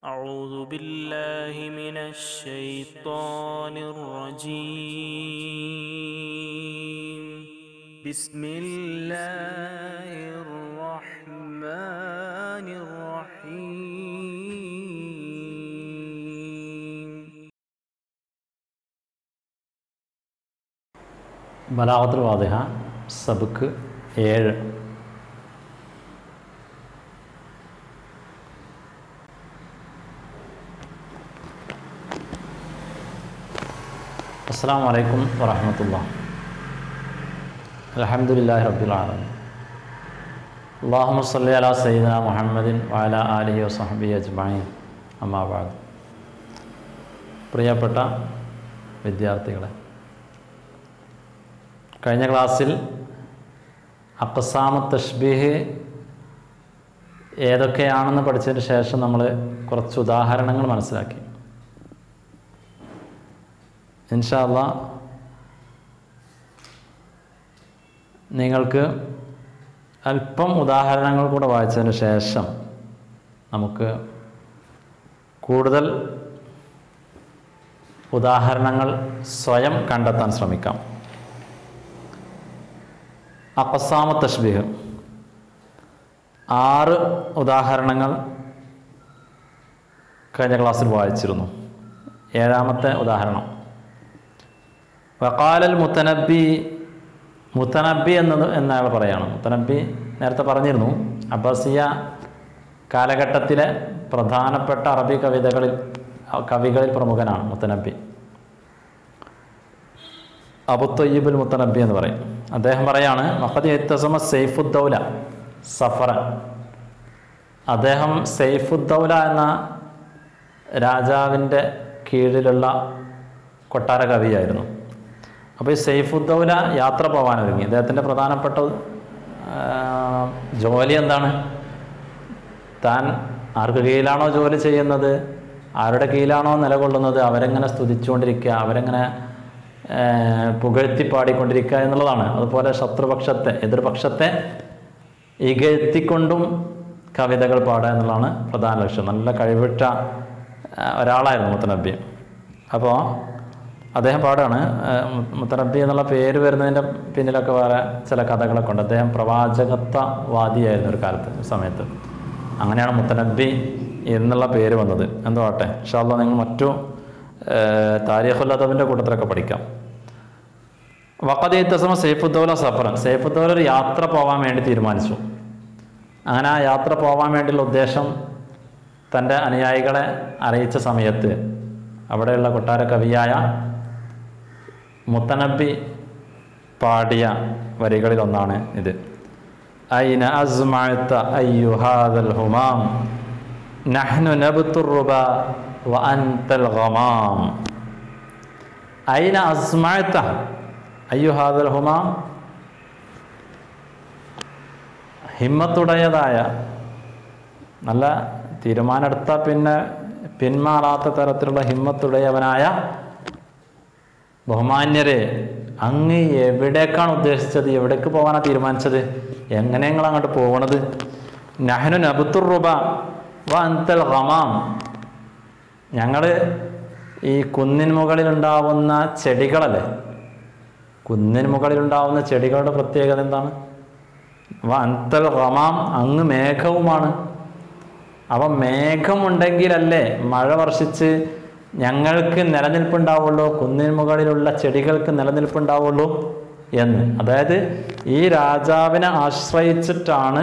أعوذ بالله من الشيطان الرجيم بسم الله الرحمن الرحيم ബലാഗത്തുൽ വാദിഹ സബുക്ക് ഏഴ് അസ്സാം വലൈക്കും വറഹമത്തുള്ള അലഹമുല്ലാ റബ്ബുലാലമീൻ അള്ളാഹു സല്ലി അല സയ്യിദന മുഹമ്മദിൻ വാല ആലിഹി വസഹബി അജ്മീൻ അമ്മാബാദ് പ്രിയപ്പെട്ട വിദ്യാർത്ഥികളെ കഴിഞ്ഞ ക്ലാസ്സിൽ അക്കസാമ തഷ്ബീഹ് ഏതൊക്കെയാണെന്ന് പഠിച്ചതിന് ശേഷം നമ്മൾ കുറച്ച് ഉദാഹരണങ്ങൾ മനസ്സിലാക്കി ഇൻഷാല്ല നിങ്ങൾക്ക് അല്പം ഉദാഹരണങ്ങൾ കൂടെ വായിച്ചതിന് ശേഷം നമുക്ക് കൂടുതൽ ഉദാഹരണങ്ങൾ സ്വയം കണ്ടെത്താൻ ശ്രമിക്കാം അപ്പസാമ തഷ്ബീഹ് ആറ് ഉദാഹരണങ്ങൾ കഴിഞ്ഞ ക്ലാസ്സിൽ വായിച്ചിരുന്നു ഏഴാമത്തെ ഉദാഹരണം വക്കാലൽ മുത്തനബി മുത്തനബി എന്നത് എന്നയാൾ പറയാണ് മുത്തനബി നേരത്തെ പറഞ്ഞിരുന്നു അബ്ബാസിയ കാലഘട്ടത്തിലെ പ്രധാനപ്പെട്ട അറബി കവിതകളിൽ കവികളിൽ പ്രമുഖനാണ് മുത്തനബി അബുത്തൊയ്യബുൽ മുത്തനബി എന്ന് പറയും അദ്ദേഹം പറയാണ് മഹദി എത്തസമ സൈഫുദ്ദൗല സഫറൻ അദ്ദേഹം സൈഫുദ്ദൗല എന്ന രാജാവിൻ്റെ കീഴിലുള്ള കൊട്ടാര കവിയായിരുന്നു അപ്പോൾ ഈ സൈഫുദ്ദൗല യാത്ര പോകാൻ ഒരുങ്ങി അദ്ദേഹത്തിൻ്റെ പ്രധാനപ്പെട്ട ആ, ജോലി എന്താണ് താൻ ആർക്ക് കീഴിലാണോ ജോലി ചെയ്യുന്നത് ആരുടെ കീഴിലാണോ നിലകൊള്ളുന്നത് അവരെങ്ങനെ സ്തുതിച്ചുകൊണ്ടിരിക്കുക അവരെങ്ങനെ ആ, പുകഴ്ത്തി പാടിക്കൊണ്ടിരിക്കുക എന്നുള്ളതാണ് അതുപോലെ ശത്രുപക്ഷത്തെ എതിർപക്ഷത്തെ ഇകഴ്ത്തിക്കൊണ്ടും കവിതകൾ പാടുക എന്നുള്ളതാണ് പ്രധാന ലക്ഷ്യം നല്ല കഴിവിട്ട ആ, ഒരാളായിരുന്നു മുത്തനബി അപ്പോൾ അദ്ദേഹം പാടാണ് മുത്തനബി എന്നുള്ള പേര് വരുന്നതിൻ്റെ പിന്നിലൊക്കെ വേറെ ചില കഥകളൊക്കെ ഉണ്ട് അദ്ദേഹം പ്രവാചകത്വ വാദിയായിരുന്നു ഒരു കാലത്ത് ഒരു സമയത്ത് അങ്ങനെയാണ് മുത്തനബി എന്നുള്ള പേര് വന്നത് എന്തുവാട്ടെ ഇൻഷാല്ല നിങ്ങൾ മറ്റു താരിഖുല്ലതവിൻ്റെ കൂട്ടത്തിലൊക്കെ പഠിക്കാം വക്കതി ഇത്തസമ സൈഫുദ്ദൗല സഫറൻ സൈഫുദ്ദൗല ഒരു യാത്ര പോകാൻ വേണ്ടി തീരുമാനിച്ചു അങ്ങനെ ആ യാത്ര പോകാൻ വേണ്ടിയുള്ള ഉദ്ദേശം തൻ്റെ അനുയായികളെ അറിയിച്ച സമയത്ത് അവിടെയുള്ള കൊട്ടാര കവിയായ മുത്തനബി പാടിയ വരികളിൽ ഒന്നാണ് ഇത് ഐന അസ്മഅത അയ്യു ഹാദൽ ഹുമാം നഹ്നു നബ്തുറുബ വ അൻതൽ ഗമാം ഐന അസ്മഅത അയ്യു ഹാദൽ ഹുമാം ഹിമ്മത്തുടയതായ നല്ല തീരുമാനമെടുത്ത പിന്നെ പിന്മാറാത്ത തരത്തിലുള്ള ഹിമ്മത്തുടയവനായ ബഹുമാന്യരെ അങ്ങ് എവിടേക്കാണ് ഉദ്ദേശിച്ചത് എവിടേക്ക് പോകാനാണ് തീരുമാനിച്ചത് എങ്ങനെ നിങ്ങൾ അങ്ങോട്ട് പോകണത് നഹനു നബുത്തുറുബ വ അന്തൽ ഹമാം ഞങ്ങൾ ഈ കുന്നിൻ മുകളിലുണ്ടാവുന്ന ചെടികളല്ലേ കുന്നിൻ മുകളിലുണ്ടാവുന്ന ചെടികളുടെ പ്രത്യേകത എന്താണ് വ അന്തൽ ഹമാം അങ്ങ് മേഘവുമാണ് അപ്പം മേഘമുണ്ടെങ്കിലല്ലേ മഴ വർഷിച്ച് ഞങ്ങൾക്ക് നിലനിൽപ്പുണ്ടാവുള്ളൂ കുന്നിൻ മുകളിലുള്ള ചെടികൾക്ക് നിലനിൽപ്പുണ്ടാവുള്ളൂ എന്ന് അതായത് ഈ രാജാവിനെ ആശ്രയിച്ചിട്ടാണ്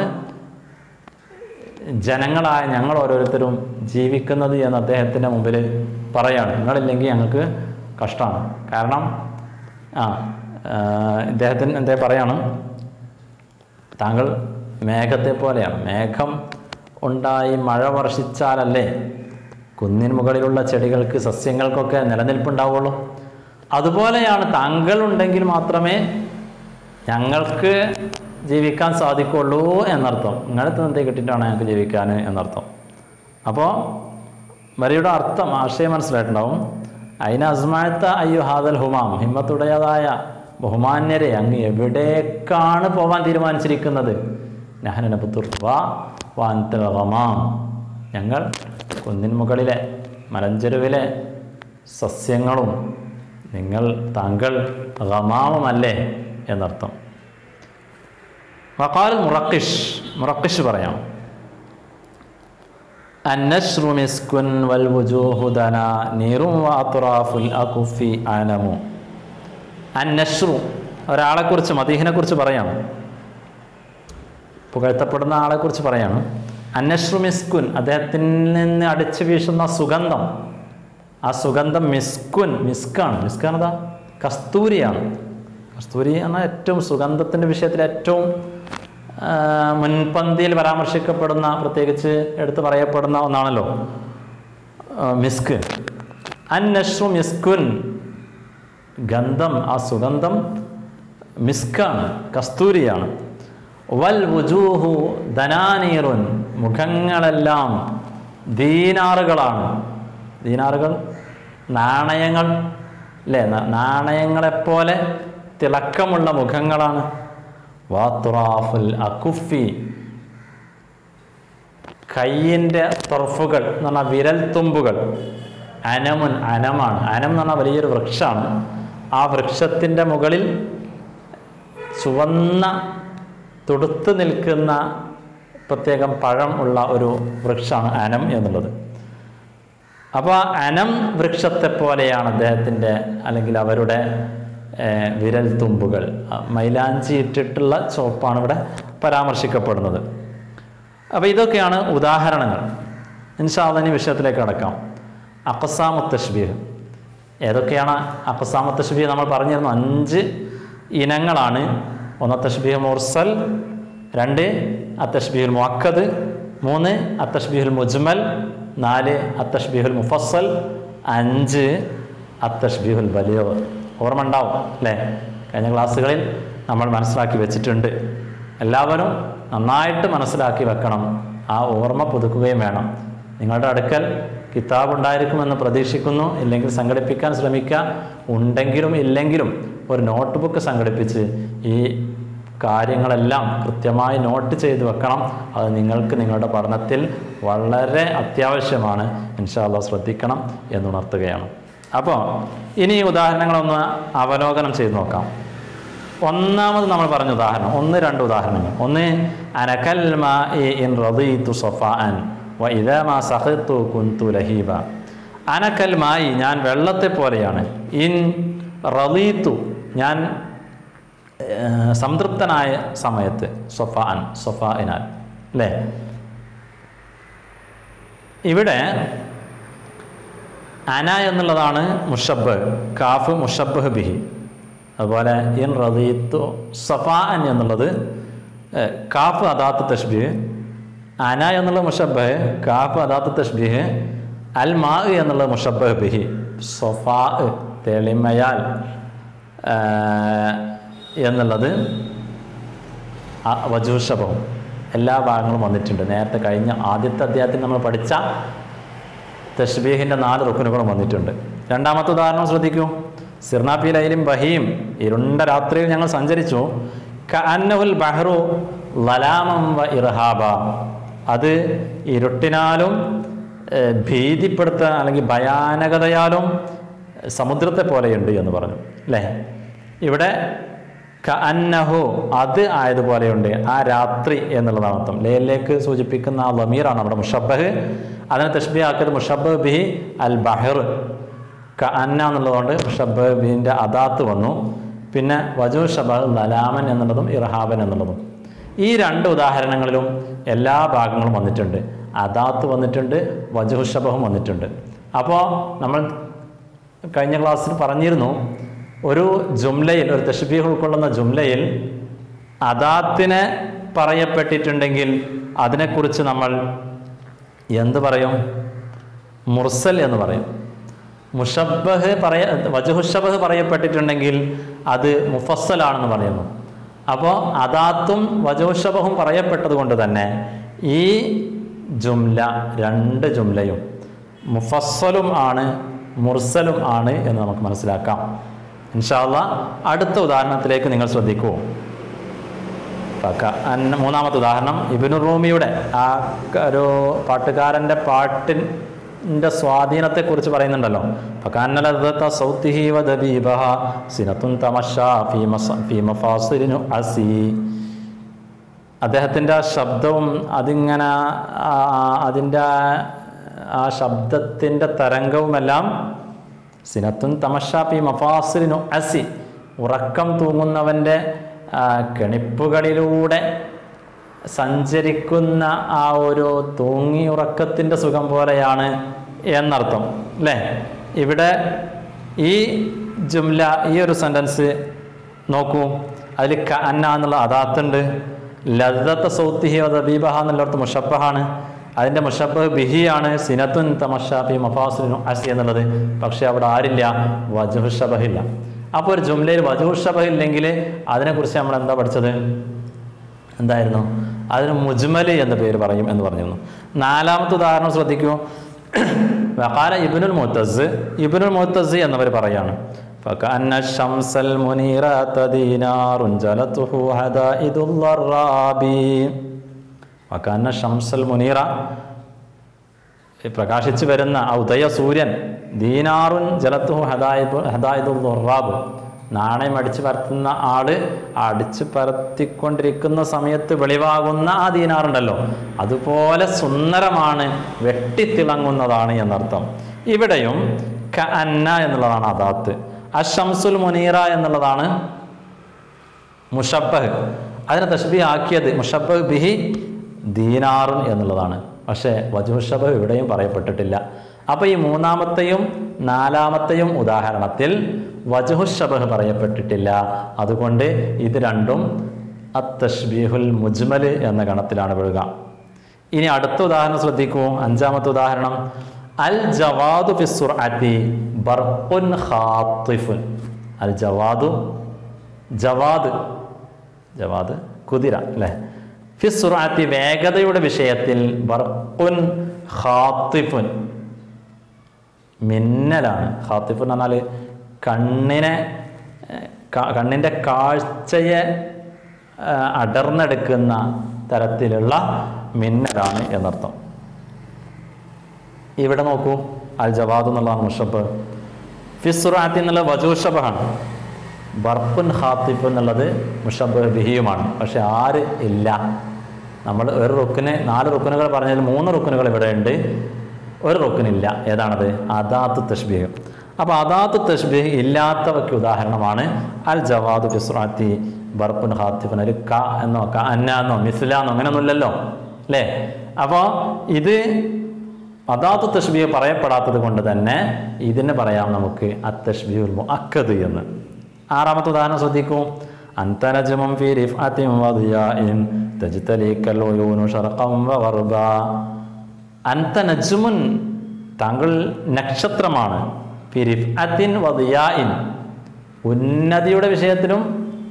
ജനങ്ങളായ ഞങ്ങൾ ഓരോരുത്തരും ജീവിക്കുന്നത് എന്ന് അദ്ദേഹത്തിൻ്റെ മുമ്പിൽ പറയാണ് നിങ്ങളില്ലെങ്കിൽ ഞങ്ങൾക്ക് കഷ്ടമാണ് കാരണം ആ ആ, ഇദ്ദേഹത്തിന് എന്തേ പറയാണ് താങ്കൾ മേഘത്തെ പോലെയാണ് മേഘം ഉണ്ടായി മഴ വർഷിച്ചാലല്ലേ കുന്നിൻ മുകളിലുള്ള ചെടികൾക്ക് സസ്യങ്ങൾക്കൊക്കെ നിലനിൽപ്പുണ്ടാവുള്ളൂ അതുപോലെയാണ് താങ്കൾ ഉണ്ടെങ്കിൽ മാത്രമേ ഞങ്ങൾക്ക് ജീവിക്കാൻ സാധിക്കുള്ളൂ എന്നർത്ഥം നിങ്ങളടുത്ത് എന്തേ കിട്ടിയിട്ടാണ് ഞങ്ങൾക്ക് ജീവിക്കാൻ എന്നർത്ഥം അപ്പോൾ വരിയുടെ അർത്ഥം ആശയം മനസ്സിലായിട്ടുണ്ടാവും അതിന് അസ്മാഴത്ത അയ്യോ ഹാദൽ ഹുമാം ഹിമ്മത്തുടയതായ ബഹുമാന്യരെ അങ്ങ് എവിടേക്കാണ് പോകാൻ തീരുമാനിച്ചിരിക്കുന്നത് നഹനപുത്തുർ വാ വാന്തൽ ഗമാം ഞങ്ങൾ കുന്നിൻ മുകളിലെ മലഞ്ചെരുവിലെ സസ്യങ്ങളും നിങ്ങൾ താങ്കൾ ഗമാമല്ലേ എന്നർത്ഥം വക്കാൽ മുറക്കിഷ് മുറക്കിഷ് പറയാം النشر مسك والوجوه دنا نير وأطراف الأكف علم النشر ഒരാളെക്കുറിച്ച് മദീഹിനെക്കുറിച്ച് പറയാം പുകഴ്ത്തപ്പെടുന്ന ആളെക്കുറിച്ച് പറയാണ് അന്നശ്രു മിസ്കുൻ അദ്ദേഹത്തിൽ നിന്ന് അടിച്ചു വീശുന്ന സുഗന്ധം ആ സുഗന്ധം മിസ്കുൻ മിസ്കാണ് മിസ്കാണ് എന്താ കസ്തൂരിയാണ് കസ്തൂരി എന്നാൽ ഏറ്റവും സുഗന്ധത്തിൻ്റെ വിഷയത്തിൽ ഏറ്റവും ആ, മുൻപന്തിയിൽ പരാമർശിക്കപ്പെടുന്ന പ്രത്യേകിച്ച് എടുത്തു പറയപ്പെടുന്ന ഒന്നാണല്ലോ ആ, മിസ്ക് അന്നശ്രു മിസ്കുൻ ഗന്ധം ആ സുഗന്ധം മിസ്കാണ് കസ്തൂരിയാണ് വൽ വുജൂഹു ധനാനീറുൻ മുഖങ്ങളെല്ലാം ദീനാറുകളാണ് ദീനാറുകൾ നാണയങ്ങൾ അല്ലേ ന- നാണയങ്ങളെപ്പോലെ തിളക്കമുള്ള മുഖങ്ങളാണ് വാത്തുറാഫുൽ അക്കുഫി കയ്യിൻ്റെ തൊർഫുകൾ എന്ന് പറഞ്ഞാൽ വിരൽ തുമ്പുകൾ അനമുൻ അനമാണ് അനം എന്ന് പറഞ്ഞാൽ വലിയൊരു വൃക്ഷമാണ് ആ വൃക്ഷത്തിൻ്റെ മുകളിൽ ചുവന്ന തുടുത്ത് നിൽക്കുന്ന പ്രത്യേകം പഴം ഉള്ള ഒരു വൃക്ഷമാണ് അനം എന്നുള്ളത് അപ്പോൾ ആ അനം വൃക്ഷത്തെ പോലെയാണ് അദ്ദേഹത്തിൻ്റെ അല്ലെങ്കിൽ അവരുടെ ഏർ, വിരൽ തുമ്പുകൾ ആ മൈലാഞ്ചി ഇട്ടിട്ടുള്ള ചോപ്പാണ് ഇവിടെ പരാമർശിക്കപ്പെടുന്നത് അപ്പോൾ ഇതൊക്കെയാണ് ഉദാഹരണങ്ങൾ ഇൻഷാദനി വിഷയത്തിലേക്ക് കടക്കാം അക്കസാമു തഷ്ബീഹ് ഏതൊക്കെയാണ് അക്കസാമു തഷ്ബീഹ് നമ്മൾ പറഞ്ഞിരുന്നു അഞ്ച് ഇനങ്ങളാണ് ഒന്ന് തഷ്ബീഹ് മുർസൽ രണ്ട് അത്തഷ്ബീഹുൽ മുഅക്കദ് മൂന്ന് അത്തഷ്ബീഹുൽ മുജ്മൽ നാല് അത്തഷ്ബീഹുൽ മുഫസ്സൽ അഞ്ച് അത്തഷ്ബീഹുൽ ബലിയവ് ഓർമ്മ ഉണ്ടാവും അല്ലേ കഴിഞ്ഞ ക്ലാസ്സുകളിൽ നമ്മൾ മനസ്സിലാക്കി വെച്ചിട്ടുണ്ട് എല്ലാവരും നന്നായിട്ട് മനസ്സിലാക്കി വെക്കണം ആ ഓർമ്മ പുതുക്കുകയും വേണം നിങ്ങളുടെ അടുക്കൽ കിതാബ് ഉണ്ടായിരിക്കുമെന്ന് പ്രതീക്ഷിക്കുന്നു ഇല്ലെങ്കിൽ സംഘടിപ്പിക്കാൻ ശ്രമിക്കുക ഉണ്ടെങ്കിലും ഇല്ലെങ്കിലും ഒരു നോട്ട് ബുക്ക് സംഘടിപ്പിച്ച് ഈ കാര്യങ്ങളെല്ലാം കൃത്യമായി നോട്ട് ചെയ്ത് വെക്കണം അത് നിങ്ങൾക്ക് നിങ്ങളുടെ പഠനത്തിൽ വളരെ അത്യാവശ്യമാണ് ഇൻഷാല്ല ശ്രദ്ധിക്കണം എന്നുണർത്തുകയാണ് അപ്പോൾ ഇനി ഈ ഉദാഹരണങ്ങളൊന്ന് അവലോകനം ചെയ്ത് നോക്കാം ഒന്നാമത് നമ്മൾ പറഞ്ഞ ഉദാഹരണം ഒന്ന് രണ്ട് ഉദാഹരണങ്ങൾ ഒന്ന് അനക്കൽ മാഇ ഇൻ റദീതു സഫാഅൻ വ ഇദാ മാ സഖത്തു കുന്തു ലഹീബ അനക്കൽ മായി ഞാൻ വെള്ളത്തെ പോലെയാണ് ഇൻ റദീതു ഞാൻ ഏർ, സംതൃപ്തനായ സമയത്ത് സൊഫാൻ സൊഫാഇനാൽ അല്ലേ ഇവിടെ അന എന്നുള്ളതാണ് മുഷബ് കാഫ് മുഷബ് ബിഹി അതുപോലെ ഇൻ റദീത്തു സഫാൻ എന്നുള്ളത് ഏർ, കാഫ് അദാത്ത് തഷ്ബീഹ് അന എന്നുള്ള മുഷബ് കാഫ് അദാത്ത് തഷ്ബീഹ് അൽ മാ എന്നുള്ള മുഷബ് ബിഹി സൊഫാ തെളിമയാൽ ഏർ, എന്നുള്ളത് വജൂഷഭവും എല്ലാ ഭാഗങ്ങളും വന്നിട്ടുണ്ട് നേരത്തെ കഴിഞ്ഞ ആദ്യത്തെ അധ്യായത്തിൽ നമ്മൾ പഠിച്ച തഷ്ബീഹിൻ്റെ നാല് റുക്കുനുകളും വന്നിട്ടുണ്ട് രണ്ടാമത്തെ ഉദാഹരണം ശ്രദ്ധിക്കൂ സിർനാപ്പി ലൈലും ബഹീം ഇരുണ്ട രാത്രിയിൽ ഞങ്ങൾ സഞ്ചരിച്ചു കഅന്നഹുൽ ബഹ്റു ലലാമം വ ഇർഹാബ അത് ഇരുട്ടിനാലും ഏഹ്, ഭീതിപ്പെടുത്താൻ അല്ലെങ്കിൽ ഭയാനകതയാലും സമുദ്രത്തെ പോലെയുണ്ട് എന്ന് പറഞ്ഞു അല്ലേ ഇവിടെ കഅന്നഹു അത് ആയതുപോലെയുണ്ട് ആ രാത്രി എന്നുള്ളതാണ് അർത്ഥം ലേലിലേക്ക് സൂചിപ്പിക്കുന്ന ആ ലമീറാണ് നമ്മുടെ മുഷബഹ് അതിനെ തഷ്ബി ആക്കിയത് മുഷബ് ബിഹി അൽ ബഹർ കഅന്ന എന്നുള്ളതുകൊണ്ട് മുഷബ് ബിഹിൻ്റെ അദാത്ത് വന്നു പിന്നെ വജു ഷബഹ് ലലാമൻ എന്നുള്ളതും ഇർഹാബൻ എന്നുള്ളതും ഈ രണ്ട് ഉദാഹരണങ്ങളിലും എല്ലാ ഭാഗങ്ങളും വന്നിട്ടുണ്ട് അദാത്ത് വന്നിട്ടുണ്ട് വജുഹു ഷബഹും വന്നിട്ടുണ്ട് അപ്പോൾ നമ്മൾ കഴിഞ്ഞ ക്ലാസ്സിൽ പറഞ്ഞിരുന്നു ഒരു ജുംലയിൽ ഒരു തഷ്ബീഹ് ഉൾക്കൊള്ളുന്ന ജുംലയിൽ അദാത്തിനെ പറയപ്പെട്ടിട്ടുണ്ടെങ്കിൽ അതിനെക്കുറിച്ച് നമ്മൾ എന്ത് പറയും മുർസൽ എന്ന് പറയും മുഷബഹ് പറയ വജുഹുഷബഹ് പറയപ്പെട്ടിട്ടുണ്ടെങ്കിൽ അത് മുഫസ്സലാണെന്ന് പറയുന്നു അപ്പോൾ അദാത്തും വജുഹുഷബഹും പറയപ്പെട്ടത് കൊണ്ട് തന്നെ ഈ ജുംല രണ്ട് ജുംലയും മുഫസ്സലും ആണ് മുർസലും ആണ് എന്ന് നമുക്ക് മനസ്സിലാക്കാം ഇൻഷാല്ല അടുത്ത ഉദാഹരണത്തിലേക്ക് നിങ്ങൾ ശ്രദ്ധിക്കൂ ഫക- അന്ന- മൂന്നാമത്തെ ഉദാഹരണം ഇബിനു റൂമിയുടെ ആ ക- ഒരു പാട്ടുകാരൻ്റെ പാട്ടിൻ്റെ സ്വാധീനത്തെക്കുറിച്ച് പറയുന്നുണ്ടല്ലോ ഫകാന്നലദ്ദത്ത സൗത്തിഹി വദബീബഹ സിനത്തുൻ തമശാ ഫീ മസ- ഫീ മഫാസിലിനു അസീ അദ്ദേഹത്തിൻ്റെ ആ ശബ്ദവും അതിങ്ങനെ അതിൻ്റെ ആ ശബ്ദത്തിൻ്റെ തരംഗവുമെല്ലാം സിനത്തുൻ തമഷാപ്പി മഫാസിലിനു അസി ഉറക്കം തൂങ്ങുന്നവൻ്റെ ആ, കെണിപ്പുകളിലൂടെ സഞ്ചരിക്കുന്ന ആ ഒരു തൂങ്ങി ഉറക്കത്തിൻ്റെ സുഖം പോലെയാണ് എന്നർത്ഥം അല്ലേ ഇവിടെ ഈ ജുംല ഈ ഒരു സെൻറ്റൻസ് നോക്കൂ അതിൽ ക അന്ന എന്നുള്ള അദാത്തുണ്ട് ലദ്ദത്ത സൗത്തിഹി ദബീബഹ എന്നുള്ളിടത്ത് മുഷബഹാണ് അതിൻ്റെ മുഷബ് ബിഹിയാണ് സിനത്തുൻ തമഷാഫി മഫാസുലിനു അസി എന്നുള്ളത് പക്ഷേ അവിടെ ആരില്ല വജുഷബഹില്ല അപ്പോൾ ഒരു ജുംലയിൽ വജുഷബഹില്ലെങ്കിൽ അതിനെക്കുറിച്ച് നമ്മൾ എന്താ പഠിച്ചത് എന്തായിരുന്നു അതിന് മുജ്മല് എന്ന പേര് പറയും എന്ന് പറഞ്ഞിരുന്നു നാലാമത്തെ ഉദാഹരണം ശ്രദ്ധിക്കൂ വഖാല ഇബ്നുൽ മുത്തസ് ഇബ്നുൽ മുത്തസ് എന്നവർ പറയാണ് فكأن الشمس المنيرة دينار جلته حدائد الضراب وكأن الشمس المنيرة ഈ പ്രകാശിച്ചു വരുന്ന ആ ഉദയ സൂര്യൻ ദീനാറുൻ ജലത്തുഹു ഹദായിദു ഹദായിദുൽ ദുറാബ് നാണയം അടിച്ചു പരത്തുന്ന ആള് അടിച്ചു പരത്തിക്കൊണ്ടിരിക്കുന്ന സമയത്ത് വെളിവാകുന്ന ആ ദീനാറുണ്ടല്ലോ അതുപോലെ സുന്ദരമാണ് വെട്ടിത്തിളങ്ങുന്നതാണ് എന്നർത്ഥം ഇവിടെയും ക അന്ന എന്നുള്ളതാണ് അദാത്ത് അഷംസുൽ മുനീറ എന്നുള്ളതാണ് മുഷബഹ് അതിനെ തഷ്ബി ആക്കിയത് മുഷബഹ് ബിഹി ദീനാറുൻ എന്നുള്ളതാണ് പക്ഷേ വജുഷബഹ് ഇവിടെയും പറയപ്പെട്ടിട്ടില്ല അപ്പോൾ ഈ മൂന്നാമത്തെയും നാലാമത്തെയും ഉദാഹരണത്തിൽ വജുഷബഹ് പറയപ്പെട്ടിട്ടില്ല അതുകൊണ്ട് ഇത് രണ്ടും അത്തഷ്ബീഹുൽ മുജ്മൽ എന്ന ഗണത്തിലാണ് വീഴുക ഇനി അടുത്ത ഉദാഹരണം ശ്രദ്ധിക്കൂ അഞ്ചാമത്തെ ഉദാഹരണം അൽ ജവാദു ഫിസുർഅത്തി ബർഖുൻ ഖാത്തിഫുൻ അൽ ജവാദു ജവാദ് ജവാദ് കുതിര അല്ലേ ഫിസുറാത്തി വേഗതയുടെ വിഷയത്തിൽ ബർഖുൻ ഖാത്തിഫുൻ മിന്നലാണ് ഖാത്തിഫ് എന്ന് പറഞ്ഞാൽ കണ്ണിനെ ഏഹ്, ക- കണ്ണിൻ്റെ കാഴ്ചയെ ഏഹ്, അടർന്നെടുക്കുന്ന തരത്തിലുള്ള മിന്നലാണ് എന്നർത്ഥം ഇവിടെ നോക്കൂ അൽ ജവാദ് എന്നുള്ളതാണ് മുഷബ് ഫിസുറാത്തി എന്നുള്ള വജൂഷബാണ് ബർപ്പുൻ ഖാത്തിഫ് എന്നുള്ളത് മുഷബ് ബിഹിയുമാണ് പക്ഷെ ആര് ഇല്ല നമ്മൾ ഒരു റുക്കിന് നാല് റുക്കിനുകൾ പറഞ്ഞതിൽ മൂന്ന് റുക്കിനുകൾ ഇവിടെ ഉണ്ട് ഒരു റുക്കിനില്ല ഏതാണത് അദാത്ത് തഷ്ബീഹ് അപ്പോൾ അദാത്ത് തഷ്ബീഹ് ഇല്ലാത്തവയ്ക്ക് ഉദാഹരണമാണ് അൽ ജവാദ് ഫിസ്റാത്തി ബർപ്പുൻ ഖാത്തിഫിൻ ഒരു ക എന്നോ ക അന്ന എന്നോ മിസ്ല എന്നോ അങ്ങനെയൊന്നുമില്ലല്ലോ അല്ലേ അപ്പോൾ ഇത് അദാത്ത് തഷ്ബീഹ് പറയപ്പെടാത്തത് കൊണ്ട് തന്നെ ഇതിന് പറയാം നമുക്ക് അത്തഷ്ബീഹുൽ മുഅക്കദ് എന്ന് ആറാമത്തെ ഉദാഹരണം ശ്രദ്ധിക്കൂ അന്ത നജ്മും ഫീ റിഫഅത്തിൻ വദിയാഇൻ തജ്തലീക്കൽ ഉയൂനു ശർഖൻ വഗർബ അന്ത നജ്മുൻ താങ്കൾ നക്ഷത്രമാണ് ഫീ റിഫഅത്തിൻ വദിയാഇൻ ഉന്നതിയുടെ വിഷയത്തിലും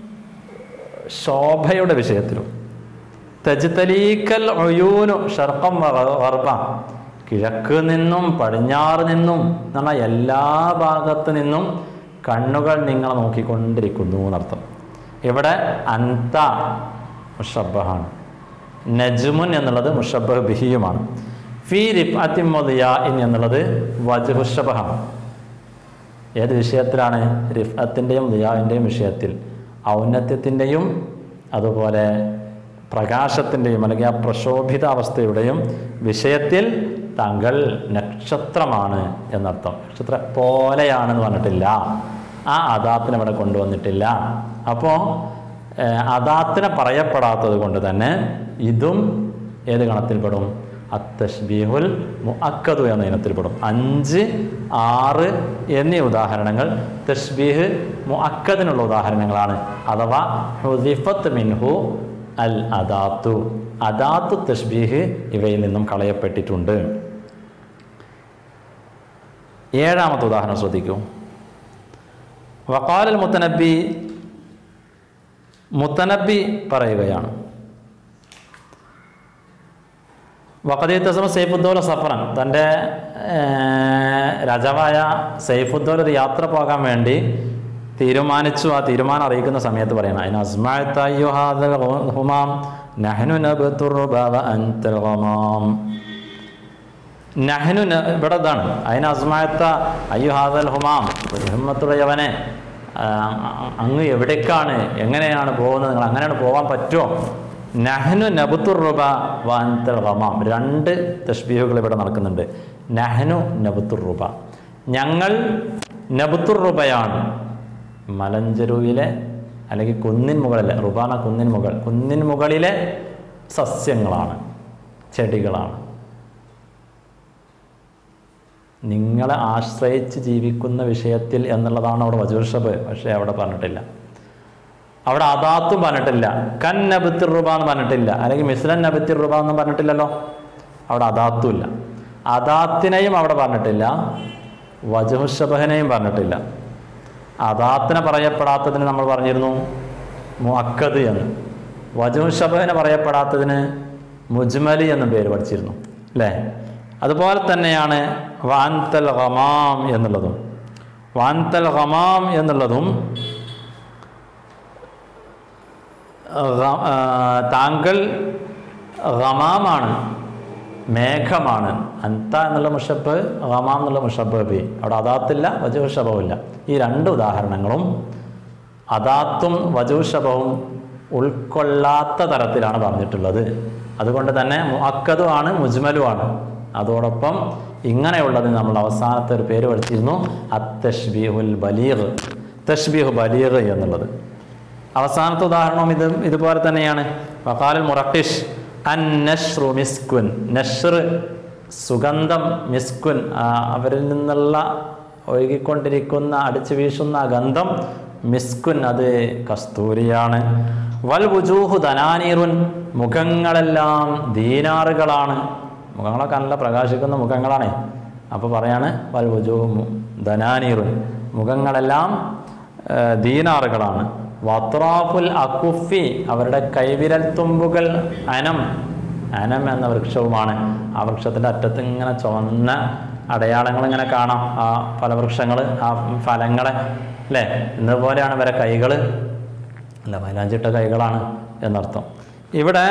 ശോഭയുടെ വിഷയത്തിലും തജ്തലീക്കൽ ഒയൂനു ഷർക്കം വർബ കിഴക്ക് നിന്നും പടിഞ്ഞാറ് നിന്നും എന്ന് പറഞ്ഞാൽ എല്ലാ ഭാഗത്ത് നിന്നും കണ്ണുകൾ നിങ്ങളെ നോക്കിക്കൊണ്ടിരിക്കുന്നു എന്നർത്ഥം ഇവിടെ അന്ത മുഷബഹാണ് നജ്മുൻ എന്നുള്ളത് മുഷബഹ് ബിഹിയുമാണ് ഫി റിഫ് അതിമൊദിയാൻ എന്നുള്ളത് വജുഷബഹാണ് ഏത് വിഷയത്തിലാണ് റിഫത്തിൻ്റെയും ദിയാവിൻ്റെയും വിഷയത്തിൽ ഔന്നത്യത്തിൻ്റെയും അതുപോലെ പ്രകാശത്തിൻ്റെയും അല്ലെങ്കിൽ ആ പ്രശോഭിത അവസ്ഥയുടെയും വിഷയത്തിൽ താങ്കൾ നക്ഷത്രമാണ് എന്നർത്ഥം നക്ഷത്ര പോലെയാണെന്ന് പറഞ്ഞിട്ടില്ല ആ അദാത്തിനെ ഇവിടെ കൊണ്ടുവന്നിട്ടില്ല അപ്പോൾ അദാത്തിനെ പറയപ്പെടാത്തത് കൊണ്ട് തന്നെ ഇതും ഏത് ഗണത്തിൽപ്പെടും അത്തഷ്ബീഹുൽ മുഅക്കദു എന്ന ഇനത്തിൽപ്പെടും അഞ്ച് ആറ് എന്നീ ഉദാഹരണങ്ങൾ തഷ്ബീഹ് മുഅക്കദിനുള്ള ഉദാഹരണങ്ങളാണ് അഥവാ ഹുദിഫത്ത് മിൻഹു അൽ അദാത്തു അദാത്തു തഷ്ബീഹ് ഇവയിൽ നിന്നും കളയപ്പെട്ടിട്ടുണ്ട് ഏഴാമത്തെ ഉദാഹരണം ശ്രദ്ധിക്കൂ വക്കാലൽ മുത്തനബി മുത്തനബി പറയുകയാണ് വഖദീത്തസം സൈഫുദ്ദോല സഫറൻ തൻ്റെ രാജാവായ സൈഫുദ്ദോൽ ഒരു യാത്ര പോകാൻ വേണ്ടി തീരുമാനിച്ചു ആ തീരുമാനം അറിയിക്കുന്ന സമയത്ത് പറയണം അതിന് അസ്മാം നഹ്നു നബ്തുർ റുബ വ അൻതൽ ഗമാം നഹ്നു ന- ഇവിടെ ഇതാണ് അതിന് അസ്മായത്ത അയ്യോ ഹാദൽ ഹുമാം ഹിമ്മത്തുടയവനെ ആ, അങ്ങ് എവിടേക്കാണ് എങ്ങനെയാണ് പോകുന്നത് നിങ്ങൾ അങ്ങനെയാണ് പോകാൻ പറ്റുമോ നഹ്നു നബുത്തുർ റുബ വാൻതൽ ഹമാം രണ്ട് തഷ്ബീഹുകൾ ഇവിടെ നടക്കുന്നുണ്ട് നഹ്നു നബുത്തുർ റുബ ഞങ്ങൾ നബുത്തുർ റുബയാണ് മലഞ്ചെരുവിലെ അല്ലെങ്കിൽ കുന്നിൻ മുകളിലെ റുബാന കുന്നിൻ മുകൾ കുന്നിൻ മുകളിലെ സസ്യങ്ങളാണ് ചെടികളാണ് നിങ്ങളെ ആശ്രയിച്ച് ജീവിക്കുന്ന വിഷയത്തിൽ എന്നുള്ളതാണ് അവിടെ വജുഷബ് പക്ഷേ അവിടെ പറഞ്ഞിട്ടില്ല അവിടെ അദാത്തും പറഞ്ഞിട്ടില്ല കൻ നബിത്തിർ റുബ എന്ന് പറഞ്ഞിട്ടില്ല അല്ലെങ്കിൽ മിസ്ലൻ നബിത്തിർ റുബ എന്നും പറഞ്ഞിട്ടില്ലല്ലോ അവിടെ അദാത്തും ഇല്ല അദാത്തിനെയും അവിടെ പറഞ്ഞിട്ടില്ല വജുഷബഹനെയും പറഞ്ഞിട്ടില്ല അദാത്തിനെ പറയപ്പെടാത്തതിന് നമ്മൾ പറഞ്ഞിരുന്നു മുഅക്കദ് എന്ന് വജുഷബഹനെ പറയപ്പെടാത്തതിന് മുജ്മലി എന്നും പേര് പഠിച്ചിരുന്നു അല്ലേ അതുപോലെ തന്നെയാണ് വാൻതൽ ഹമാം എന്നുള്ളതും വാൻതൽ ഹമാം എന്നുള്ളതും ഗ- ആ, താങ്കൾ ഗമാമാണ് മേഘമാണ് അന്ത എന്നുള്ള മുഷബ് ഗമാം എന്നുള്ള മുഷബ് ബി അവിടെ അദാത്തില്ല വജുഷബവുമില്ല ഈ രണ്ട് ഉദാഹരണങ്ങളും അദാത്തും വജുഷബവും ഉൾക്കൊള്ളാത്ത തരത്തിലാണ് പറഞ്ഞിട്ടുള്ളത് അതുകൊണ്ട് തന്നെ മുഅക്കതുമാണ് മുജ്മലുമാണ് അതോടൊപ്പം ഇങ്ങനെയുള്ളതിന് നമ്മൾ അവസാനത്തെ ഒരു പേര് പഠിച്ചിരുന്നു അത്തഷ്ബീഹുൽ ബലീഗ് തഷ്ബീഹ് ബലീഗ് എന്നുള്ളത് അവസാനത്തെ ഉദാഹരണവും ഇത് ഇതുപോലെ തന്നെയാണ് വഖാലുൽ മുറക്കിഷ് അൻ നഷ്റു മിസ്കുൻ നഷ്ർ സുഗന്ധം മിസ്കുൻ ആ, അവരിൽ നിന്നുള്ള ഒഴുകിക്കൊണ്ടിരിക്കുന്ന അടിച്ചു വീശുന്ന ആ ഗന്ധം മിസ്കുൻ അത് കസ്തൂരിയാണ് വൽ വുജൂഹു ധനാനീറുൻ മുഖങ്ങളെല്ലാം ദീനാറുകളാണ് മുഖങ്ങളൊക്കെ നല്ല പ്രകാശിക്കുന്ന മുഖങ്ങളാണ് അപ്പോൾ പറയാണ് വൽ വുജൂഹു ധനാനീറുൻ മുഖങ്ങളെല്ലാം ആ, ദീനാറുകളാണ് വത്രാഫുൽ അക്കുഫി അവരുടെ കൈവിരൽ തുമ്പുകൾ അനം അനം എന്ന വൃക്ഷവുമാണ് ആ വൃക്ഷത്തിൻ്റെ അറ്റത്ത് ഇങ്ങനെ ചുവന്ന അടയാളങ്ങൾ ഇങ്ങനെ കാണാം ആ ഫലവൃക്ഷങ്ങൾ ആ ഫലങ്ങളെ അല്ലേ ഇതുപോലെയാണ് ഇവരെ കൈകൾ അല്ല മൈലാഞ്ചിട്ട കൈകളാണ് എന്നർത്ഥം ഇവിടെ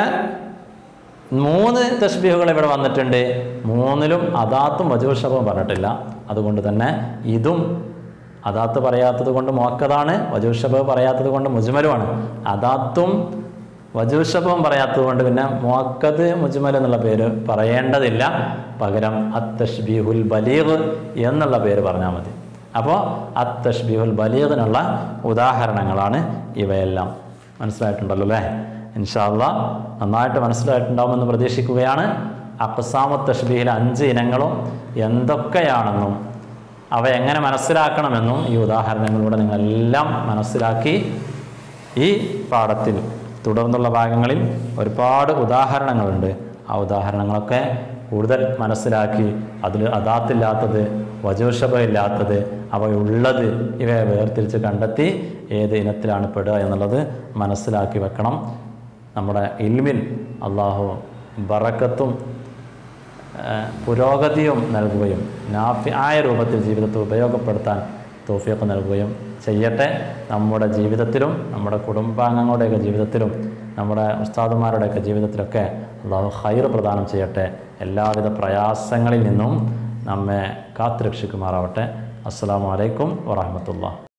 മൂന്ന് തസ്ബീഹുകൾ ഇവിടെ വന്നിട്ടുണ്ട് മൂന്നിലും അദാത്തും വജുഷബവും പറഞ്ഞിട്ടില്ല അതുകൊണ്ട് തന്നെ ഇതും അദാത്ത് പറയാത്തത് കൊണ്ട് മുഅക്കതാണ് വജുഷബ് പറയാത്തത് കൊണ്ട് മുജ്മലുമാണ് അദാത്തും വജുഷബവും പറയാത്തത് കൊണ്ട് പിന്നെ മുഅക്കദ് മുജ്മൽ എന്നുള്ള പേര് പറയേണ്ടതില്ല പകരം അത്തഷ്ബീഹുൽ ബലീഗ് എന്നുള്ള പേര് പറഞ്ഞാൽ മതി അപ്പോൾ അത്തഷ്ബീഹുൽ ബലീഗിനുള്ള ഉദാഹരണങ്ങളാണ് ഇവയെല്ലാം മനസ്സിലായിട്ടുണ്ടല്ലോ അല്ലേ ഇൻഷാല്ല നന്നായിട്ട് മനസ്സിലായിട്ടുണ്ടാവുമെന്ന് പ്രതീക്ഷിക്കുകയാണ് അക്സാമു തഷ്ബീഹിലെ അഞ്ച് ഇനങ്ങളും എന്തൊക്കെയാണെന്നും അവ എങ്ങനെ മനസ്സിലാക്കണമെന്നും ഈ ഉദാഹരണങ്ങളിലൂടെ നിങ്ങളെല്ലാം മനസ്സിലാക്കി ഈ പാഠത്തിൽ തുടർന്നുള്ള ഭാഗങ്ങളിൽ ഒരുപാട് ഉദാഹരണങ്ങളുണ്ട് ആ ഉദാഹരണങ്ങളൊക്കെ കൂടുതൽ മനസ്സിലാക്കി അതിൽ അദാത്തില്ലാത്തത് വജോഷഭ ഇല്ലാത്തത് അവയുള്ളത് ഇവയെ വേർതിരിച്ച് കണ്ടെത്തി ഏത് ഇനത്തിലാണ് പെടുക എന്നുള്ളത് മനസ്സിലാക്കി വെക്കണം നമ്മുടെ ഇൽമിൻ അള്ളാഹു ബറക്കത്തും ഏഹ് പുരോഗതിയും നൽകുകയും നാഫി ആയ രൂപത്തിൽ ജീവിതത്തെ ഉപയോഗപ്പെടുത്താൻ തോഫിയൊക്കെ നൽകുകയും ചെയ്യട്ടെ നമ്മുടെ ജീവിതത്തിലും നമ്മുടെ കുടുംബാംഗങ്ങളുടെയൊക്കെ ജീവിതത്തിലും നമ്മുടെ ഉസ്താദുമാരുടെയൊക്കെ ജീവിതത്തിലൊക്കെ അള്ളാഹു ഹൈർ പ്രദാനം ചെയ്യട്ടെ എല്ലാവിധ പ്രയാസങ്ങളിൽ നിന്നും നമ്മെ കാത്തുരക്ഷിക്കുമാറാവട്ടെ അസ്സാം വലൈക്കും വാഹമത്തുള്ള